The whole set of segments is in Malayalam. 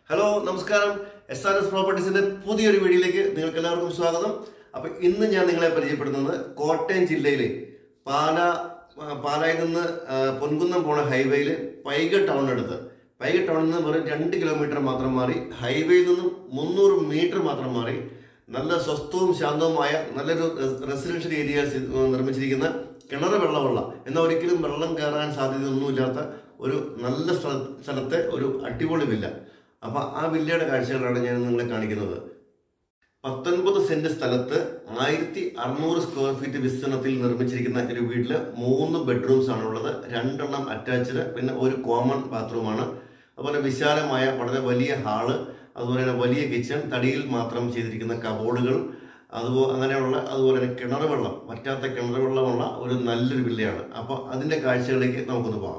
ഹലോ നമസ്കാരം എസ് ആർ എസ് പ്രോപ്പർട്ടീസിന്റെ പുതിയൊരു വീഡിയോയിലേക്ക് നിങ്ങൾക്ക് എല്ലാവർക്കും സ്വാഗതം അപ്പൊ ഇന്ന് ഞാൻ നിങ്ങളെ പരിചയപ്പെടുത്തുന്നത് കോട്ടയം ജില്ലയിലെ പാല ആ, പാലായിൽ നിന്ന് ആ, പൊൻകുന്നം പോണ ഹൈവേയിൽ പൈക ടൗണിനടുത്ത് പൈക ടൗണിൽ നിന്ന് വെറും രണ്ട് കിലോമീറ്റർ മാത്രം മാറി ഹൈവേയിൽ നിന്നും മുന്നൂറ് മീറ്റർ മാത്രം മാറി നല്ല സ്വസ്ഥവും ശാന്തവുമായ നല്ലൊരു റെസിഡൻഷ്യൽ ഏരിയ നിർമ്മിച്ചിരിക്കുന്ന കിണർ വെള്ളമുള്ള എന്നാൽ ഒരിക്കലും വെള്ളം കയറാൻ സാധ്യതയൊന്നുമില്ലാത്ത ഒരു നല്ല സ്ഥല സ്ഥലത്തെ ഒരു അടിപൊളി വില്ല അപ്പൊ ആ വില്ലയുടെ കാഴ്ചകളാണ് ഞാൻ നിങ്ങളെ കാണിക്കുന്നത് പത്തൊൻപത് സെന്റ് സ്ഥലത്ത് ആയിരത്തി അറുന്നൂറ് സ്ക്വയർ ഫീറ്റ് വിസ്തീർണത്തിൽ നിർമ്മിച്ചിരിക്കുന്ന ഒരു വീട്ടില് മൂന്ന് ബെഡ്റൂംസ് ആണ് ഉള്ളത് രണ്ടെണ്ണം അറ്റാച്ച്ഡ് പിന്നെ ഒരു കോമൺ ബാത്റൂമാണ് അതുപോലെ വിശാലമായ വളരെ വലിയ ഹാള് അതുപോലെ തന്നെ വലിയ കിച്ചൺ തടിയിൽ മാത്രം ചെയ്തിരിക്കുന്ന കബോർഡുകൾ അതുപോലെ അങ്ങനെയുള്ള അതുപോലെ തന്നെ കിണർ വെള്ളം വറ്റാത്ത കിണർ വെള്ളമുള്ള ഒരു നല്ലൊരു വില്ലയാണ് അപ്പോൾ അതിന്റെ കാഴ്ചകളിലേക്ക് നമുക്കൊന്ന് പോകാം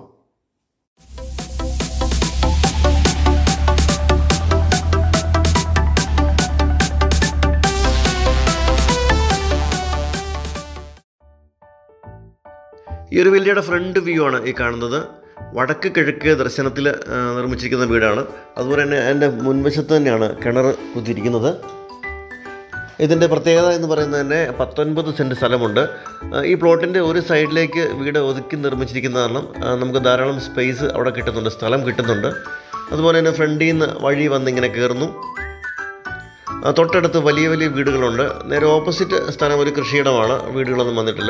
ഈ ഒരു വില്ലയുടെ ഫ്രണ്ട് വ്യൂ ആണ് ഈ കാണുന്നത് വടക്ക് കിഴക്ക് ദർശനത്തിൽ ആ, നിർമ്മിച്ചിരിക്കുന്ന വീടാണ് അതുപോലെ തന്നെ അതിൻ്റെ മുൻവശത്ത് തന്നെയാണ് കിണർ കുത്തിയിരിക്കുന്നത് ഇതിൻ്റെ പ്രത്യേകത എന്ന് പറയുന്നത് തന്നെ പത്തൊൻപത് സെൻറ്റ് സ്ഥലമുണ്ട് ആ, ഈ പ്ലോട്ടിൻ്റെ ഒരു സൈഡിലേക്ക് വീട് ഒതുക്കി നിർമ്മിച്ചിരിക്കുന്ന കാരണം ആ, നമുക്ക് ധാരാളം സ്പേസ് അവിടെ കിട്ടുന്നുണ്ട് സ്ഥലം കിട്ടുന്നുണ്ട് അതുപോലെ തന്നെ ഫ്രണ്ടിൽ നിന്ന് വഴി വന്നിങ്ങനെ കയറുന്നു ആ, തൊട്ടടുത്ത് വലിയ വലിയ വീടുകളുണ്ട് നേരെ ഓപ്പോസിറ്റ് സ്ഥലം ഒരു കൃഷിയിടമാണ് വീടുകളൊന്നും വന്നിട്ടില്ല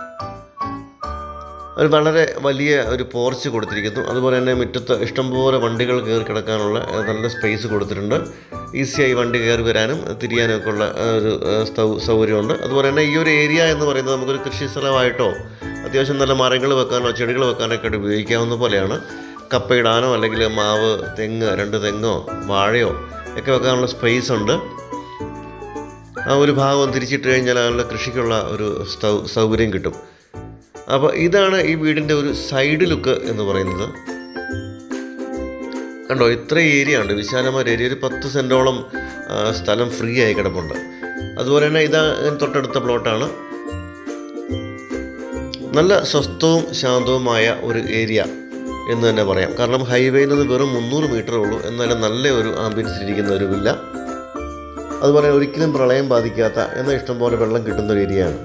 ഒരു വളരെ വലിയ ഒരു പോർച്ച് കൊടുത്തിരിക്കുന്നു അതുപോലെ തന്നെ മുറ്റത്ത് ഇഷ്ടംപോലെ വണ്ടികൾ കയറി കിടക്കാനുള്ള ഏഹ്, നല്ല സ്പേസ് കൊടുത്തിട്ടുണ്ട് ഈസിയായി വണ്ടി കയറി വരാനും തിരിയാനും ഒക്കെ ഉള്ള ഏഹ്, ഒരു ഏഹ്, സൗ- സൗകര്യമുണ്ട് അതുപോലെ തന്നെ ഈ ഒരു ഏരിയ എന്ന് പറയുന്നത് നമുക്കൊരു കൃഷി സ്ഥലമായിട്ടോ അത്യാവശ്യം നല്ല മരങ്ങൾ വെക്കാനോ ചെടികൾ വെക്കാനൊക്കെ ആയിട്ട് ഉപയോഗിക്കാവുന്ന പോലെയാണ് കപ്പയിടാനോ അല്ലെങ്കിൽ മാവ് തെങ്ങ് രണ്ട് തെങ്ങോ വാഴയോ ഒക്കെ വെക്കാനുള്ള സ്പേസ് ഉണ്ട് ആ ഒരു ഭാഗം തിരിച്ചിട്ട് കഴിഞ്ഞാൽ അതിനുള്ള കൃഷിക്കുള്ള ഒരു സൗ- സൗകര്യം കിട്ടും അപ്പോൾ ഇതാണ് ഈ വീടിൻ്റെ ഒരു സൈഡ് ലുക്ക് എന്ന് പറയുന്നത് കണ്ടോ ഇത്ര ഏരിയ ഉണ്ട് വിശാലമായ ഒരു ഏരിയ ഒരു പത്ത് സെൻറ്റോളം ആ, സ്ഥലം ഫ്രീ ആയി കിടപ്പുണ്ട് അതുപോലെ തന്നെ ഇതാ ഇതിന് തൊട്ടടുത്ത പ്ലോട്ടാണ് നല്ല സ്വസ്ഥവും ശാന്തവുമായ ഒരു ഏരിയ എന്ന് തന്നെ പറയാം കാരണം ഹൈവേയിൽ നിന്ന് വെറും മുന്നൂറ് മീറ്ററേ ഉള്ളൂ എന്നാലും നല്ല ഒരു ആംബിയൻസിലിരിക്കുന്ന ഒരു വില്ല അതുപോലെ ഒരിക്കലും പ്രളയം ബാധിക്കാത്ത എന്നാൽ ഇഷ്ടംപോലെ വെള്ളം കിട്ടുന്ന ഒരു ഏരിയയാണ്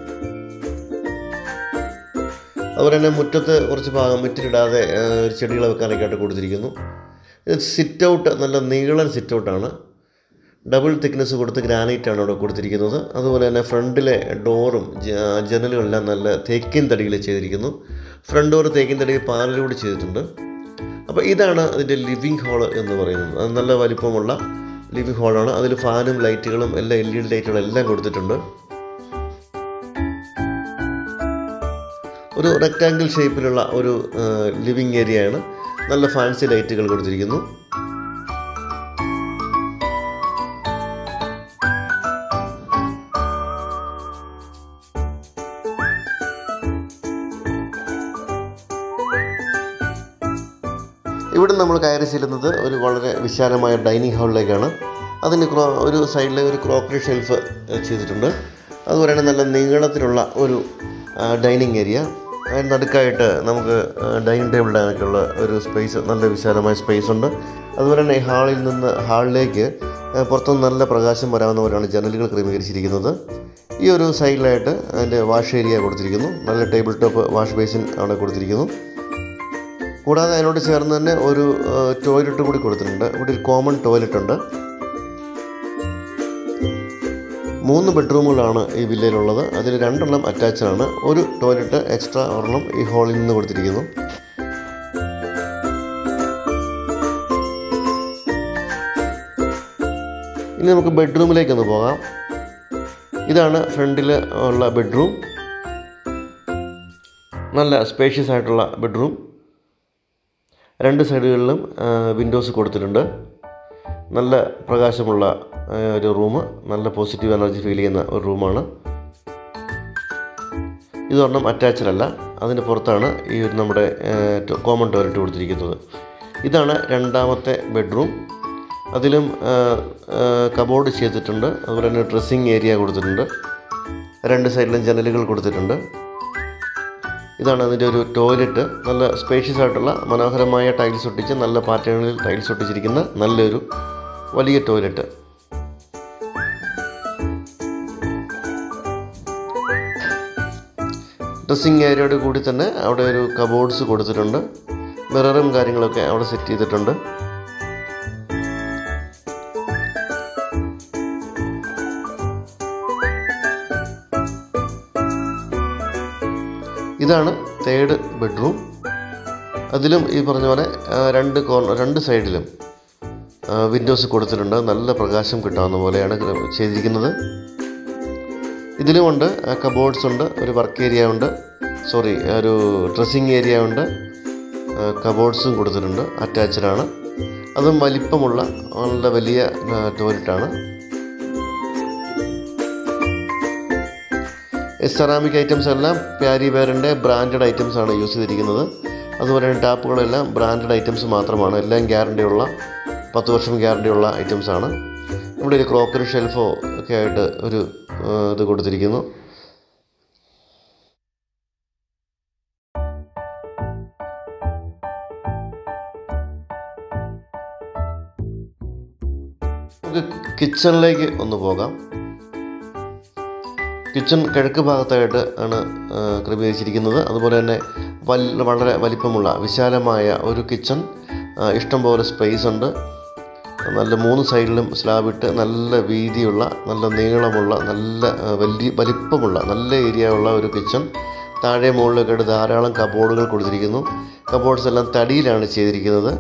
അതുപോലെ തന്നെ മുറ്റത്ത് കുറച്ച് ഭാഗം മുറ്റിലിടാതെ ചെടികൾ വെക്കാനൊക്കെ ആയിട്ട് കൊടുത്തിരിക്കുന്നു ഇത് സിറ്റ് ഔട്ട് നല്ല നീളൻ സിറ്റ് ഔട്ടാണ് ഡബിൾ തിക്നെസ് കൊടുത്ത് ഗ്രാനൈറ്റാണ് അവിടെ കൊടുത്തിരിക്കുന്നത് അതുപോലെ തന്നെ ഫ്രണ്ടിലെ ഡോറും ജ- ജനലുമെല്ലാം നല്ല തേക്കിൻ തടിയിൽ ചെയ്തിരിക്കുന്നു ഫ്രണ്ട് ഡോർ തേക്കിൻ തടി പാനലൂടെ ചെയ്തിട്ടുണ്ട് അപ്പോൾ ഇതാണ് അതിൻ്റെ ലിവിങ് ഹാള് എന്ന് പറയുന്നത് അത് നല്ല വലിപ്പമുള്ള ലിവിങ് ഹാളാണ് അതിൽ ഫാനും ലൈറ്റുകളും എല്ലാം എൽ ഇ ഡി ലൈറ്റുകളും എല്ലാം കൊടുത്തിട്ടുണ്ട് ഒരു റെക്റ്റാങ്കിൾ ഷേപ്പിലുള്ള ഒരു ലിവിങ് ഏരിയയാണ് നല്ല ഫാൻസി ലൈറ്റുകൾ കൊടുത്തിരിക്കുന്നു ഇവിടെ നമ്മൾ കയറി ചെല്ലുന്നത് ഒരു വളരെ വിശാലമായ ഡൈനിങ് ഹാളിലേക്കാണ് അതിന് ക്രോ ഒരു സൈഡിലെ ഒരു ക്രോക്കറി ഷെൽഫ് ചെയ്തിട്ടുണ്ട് അതുപോലെ തന്നെ നല്ല നീളത്തിലുള്ള ഒരു ഡൈനിങ് ഏരിയ അതിന് നടുക്കായിട്ട് നമുക്ക് ഡൈനിങ് ടേബിൾ ഇടാനൊക്കെയുള്ള ഒരു സ്പേസ് നല്ല വിശാലമായ സ്പേസ് ഉണ്ട് അതുപോലെ തന്നെ ഈ ഹാളിൽ നിന്ന് ഹാളിലേക്ക് ആ, പുറത്തുനിന്ന് നല്ല പ്രകാശം വരാവുന്ന പോലെയാണ് ജനലുകൾ ക്രമീകരിച്ചിരിക്കുന്നത് ഈ ഒരു സൈഡിലായിട്ട് അതിൻ്റെ വാഷ് ഏരിയ കൊടുത്തിരിക്കുന്നു നല്ല ടേബിൾ ടോപ്പ് വാഷ് ബേസിൻ അവിടെ കൊടുത്തിരിക്കുന്നു കൂടാതെ അതിനോട് ചേർന്ന് തന്നെ ഒരു ടോയ്ലറ്റ് കൂടി കൊടുത്തിട്ടുണ്ട് ഇവിടെ ഒരു കോമൺ ടോയ്ലറ്റ് ഉണ്ട് മൂന്ന് ബെഡ്റൂമുകളാണ് ഈ വില്ലയിലുള്ളത് അതിൽ രണ്ടെണ്ണം അറ്റാച്ച്ഡ് ആണ് ഒരു ടോയ്ലറ്റ് എക്സ്ട്രാ ഒരെണ്ണം ഈ ഹാളിൽ നിന്ന് കൊടുത്തിരിക്കുന്നു ഇനി നമുക്ക് ബെഡ്റൂമിലേക്കൊന്ന് പോകാം ഇതാണ് ഫ്രണ്ടിൽ ഉള്ള ബെഡ്റൂം നല്ല സ്പേഷ്യസ് ആയിട്ടുള്ള ബെഡ്റൂം രണ്ട് സൈഡുകളിലും വിൻഡോസ് കൊടുത്തിട്ടുണ്ട് നല്ല പ്രകാശമുള്ള ആ, ഒരു റൂം നല്ല പോസിറ്റീവ് എനർജി ഫീൽ ചെയ്യുന്ന ഒരു റൂമാണ് ഇതൊരെണ്ണം അറ്റാച്ച്ഡ് അല്ല അതിന് പുറത്താണ് ഈ ഒരു നമ്മുടെ കോമൺ ടോയ്ലറ്റ് കൊടുത്തിരിക്കുന്നത് ഇതാണ് രണ്ടാമത്തെ ബെഡ്റൂം അതിലും കബോർഡ് ചെയ്തിട്ടുണ്ട് അതുപോലെ തന്നെ ഡ്രസ്സിങ് ഏരിയ കൊടുത്തിട്ടുണ്ട് രണ്ട് സൈഡിലും ജനലുകൾ കൊടുത്തിട്ടുണ്ട് ഇതാണ് അതിൻ്റെ ഒരു ടോയ്ലറ്റ് നല്ല സ്പേഷ്യസ് ആയിട്ടുള്ള മനോഹരമായ ടൈൽസ് ഒട്ടിച്ച് നല്ല പാറ്റേണിൽ ടൈൽസ് ഒട്ടിച്ചിരിക്കുന്ന നല്ലൊരു വലിയ ടോയ്ലറ്റ് ഡ്രസ്സിങ് ഏരിയയോട് കൂടി തന്നെ അവിടെ ഒരു കബോർഡ്സ് കൊടുത്തിട്ടുണ്ട് മിററും കാര്യങ്ങളൊക്കെ അവിടെ സെറ്റ് ചെയ്തിട്ടുണ്ട് ഇതാണ് തേർഡ് ബെഡ്റൂം അതിലും ഈ പറഞ്ഞ പോലെ ആ, രണ്ട് കോർണർ രണ്ട് സൈഡിലും വിൻഡോസ് കൊടുത്തിട്ടുണ്ട് നല്ല പ്രകാശം കിട്ടാവുന്ന പോലെയാണ് ഇത് ചെയ്തിരിക്കുന്നത് ഇതിലുമുണ്ട് കബോർഡ്സ് ഉണ്ട് ഒരു വർക്ക് ഏരിയ ഉണ്ട് സോറി ഒരു ഡ്രസ്സിങ് ഏരിയ ഉണ്ട് കബോർഡ്സും കൊടുത്തിട്ടുണ്ട് അറ്റാച്ച്ഡ് ആണ് അതും വലിപ്പമുള്ള നല്ല വലിയ ടോയ്ലറ്റാണ് സെറാമിക് ഐറ്റംസ് എല്ലാം പ്യാരി വെയറിൻ്റെ ബ്രാൻഡഡ് ഐറ്റംസ് ആണ് യൂസ് ചെയ്തിരിക്കുന്നത് അതുപോലെ തന്നെ ടാപ്പുകളെല്ലാം ബ്രാൻഡഡ് ഐറ്റംസ് മാത്രമാണ് എല്ലാം ഗ്യാരണ്ടി ഉള്ള പത്ത് വർഷം ഗ്യാരണ്ടി ഉള്ള ഐറ്റംസ് ആണ് ഇവിടെ ഒരു ക്രോക്കറി ഷെൽഫോ ഒക്കെ ആയിട്ട് ഒരു ആ, ഇത് കൊടുത്തിരിക്കുന്നു നമുക്ക് കിച്ചണിലേക്ക് ഒന്ന് പോകാം കിച്ചൺ കിഴക്ക് ഭാഗത്തായിട്ട് ആണ് ആ, ക്രമീകരിച്ചിരിക്കുന്നത് അതുപോലെ തന്നെ വൽ വളരെ വലിപ്പമുള്ള വിശാലമായ ഒരു കിച്ചൺ ആ, ഇഷ്ടംപോലെ സ്പേസ് ഉണ്ട് നല്ല മൂന്ന് സൈഡിലും സ്ലാബ് ഇട്ട് നല്ല വീതിയുള്ള നല്ല നീളമുള്ള നല്ല ആ, വലിയ വലിപ്പമുള്ള നല്ല ഏരിയ ഉള്ള ഒരു കിച്ചൺ താഴെ മുകളിലൊക്കെ ആയിട്ട് ധാരാളം കബോർഡുകൾ കൊടുത്തിരിക്കുന്നു കബോർഡ്സ് എല്ലാം തടിയിലാണ് ചെയ്തിരിക്കുന്നത്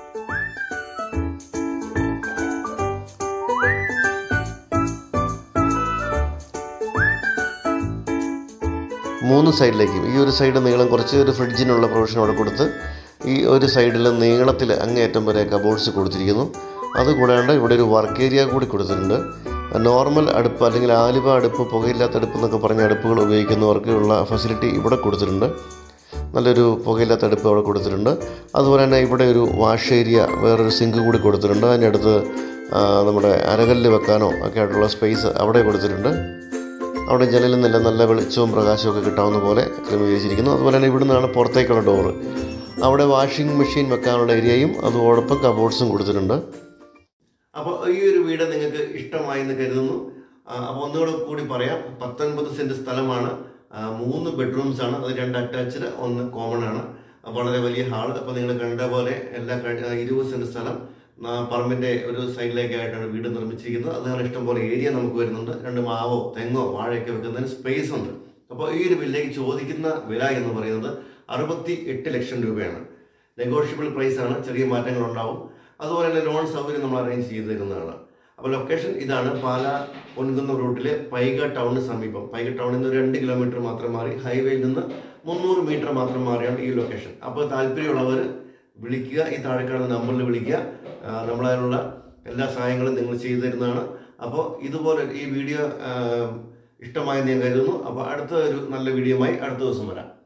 മൂന്ന് സൈഡിലേക്കും ഈ ഒരു സൈഡ് നീളം കുറച്ച് ഒരു ഫ്രിഡ്ജിനുള്ള പ്രൊവിഷൻ അവിടെ കൊടുത്ത് ഈ ഒരു സൈഡിൽ നീളത്തിൽ അങ്ങേയറ്റം വരെ കബോർഡ്സ് കൊടുത്തിരിക്കുന്നു അതുകൂടാണ്ട് ഇവിടെ ഒരു വർക്ക് ഏരിയ കൂടി കൊടുത്തിട്ടുണ്ട് നോർമൽ അടുപ്പ് അല്ലെങ്കിൽ ആലുവ അടുപ്പ് പുകയില്ലാത്ത അടുപ്പ് എന്നൊക്കെ പറഞ്ഞ അടുപ്പുകൾ ഉപയോഗിക്കുന്നവർക്ക് ഉള്ള ഫെസിലിറ്റി ഇവിടെ കൊടുത്തിട്ടുണ്ട് നല്ലൊരു പുകയില്ലാത്ത അടുപ്പ് അവിടെ കൊടുത്തിട്ടുണ്ട് അതുപോലെ തന്നെ ഇവിടെ ഒരു വാഷ് ഏരിയ വേറൊരു സിങ്ക് കൂടി കൊടുത്തിട്ടുണ്ട് അതിൻ്റെ അടുത്ത് ആ, നമ്മുടെ അരകല്ല് വെക്കാനോ ഒക്കെ ആയിട്ടുള്ള സ്പേസ് അവിടെ കൊടുത്തിട്ടുണ്ട് അവിടെ ജനലിൽ നിന്നെല്ലാം നല്ല വെളിച്ചവും പ്രകാശവും ഒക്കെ കിട്ടാവുന്ന പോലെ ക്രമീകരിച്ചിരിക്കുന്നു അതുപോലെ തന്നെ ഇവിടെ നിന്നാണ് പുറത്തേക്കുള്ള ഡോറ് അവിടെ വാഷിംഗ് മെഷീൻ വെക്കാനുള്ള ഏരിയയും അതോടൊപ്പം കബോർഡ്സും കൊടുത്തിട്ടുണ്ട് അപ്പോൾ ഈ ഒരു വീട് നിങ്ങൾക്ക് ഇഷ്ടമായി എന്ന് കരുതുന്നു അപ്പോൾ ഒന്നുകൂടെ കൂടി പറയാം പത്തൊൻപത് സെൻറ്റ് സ്ഥലമാണ് ആ, മൂന്ന് ബെഡ്റൂംസ് ആണ് അത് രണ്ട് അറ്റാച്ച്ഡ് ഒന്ന് കോമൺ ആണ് ആ, വളരെ വലിയ ഹാൾ അപ്പോൾ നിങ്ങൾ കണ്ട പോലെ എല്ലാ കഴി- ആ, ഇരുപത് സെൻറ്റ് സ്ഥലം ആ, പറമ്പിന്റെ ഒരു സൈഡിലേക്കായിട്ടാണ് വീട് നിർമ്മിച്ചിരിക്കുന്നത് അതുകാരണം ഇഷ്ടംപോലെ ഏരിയ നമുക്ക് വരുന്നുണ്ട് രണ്ട് മാവോ തെങ്ങോ വാഴയൊക്കെ വെക്കുന്നതിന് സ്പേസ് ഉണ്ട് അപ്പോൾ ഈ ഒരു വില്ലേക്ക് ചോദിക്കുന്ന വില എന്ന് പറയുന്നത് അറുപത്തി എട്ട് ലക്ഷം രൂപയാണ് നെഗോഷ്യബിൾ പ്രൈസ് ആണ് ചെറിയ മാറ്റങ്ങൾ ഉണ്ടാവും അതുപോലെ തന്നെ ലോൺ സൗകര്യം നമ്മൾ അറേഞ്ച് ചെയ്ത് തരുന്നതാണ് അപ്പോൾ ലൊക്കേഷൻ ഇതാണ് പാല പൊൻകുന്ന റൂട്ടിലെ പൈക ടൗണിന് സമീപം പൈക ടൗണിൽ നിന്ന് ഒരു രണ്ട് കിലോമീറ്റർ മാത്രം മാറി ഹൈവേയിൽ നിന്ന് മുന്നൂറ് മീറ്റർ മാത്രം മാറിയാണ് ഈ ലൊക്കേഷൻ അപ്പോൾ താല്പര്യമുള്ളവർ വിളിക്കുക ഈ താഴെ കാണുന്ന നമ്പറിൽ വിളിക്കുക ആ, നമ്മളതിനുള്ള എല്ലാ സഹായങ്ങളും നിങ്ങൾ ചെയ്തു തരുന്നതാണ് അപ്പോൾ ഇതുപോലെ ഈ വീഡിയോ ആ, ഇഷ്ടമായെന്ന് ഞാൻ കരുതുന്നു അപ്പോൾ അടുത്ത ഒരു നല്ല വീഡിയോയുമായി അടുത്ത ദിവസം വരാം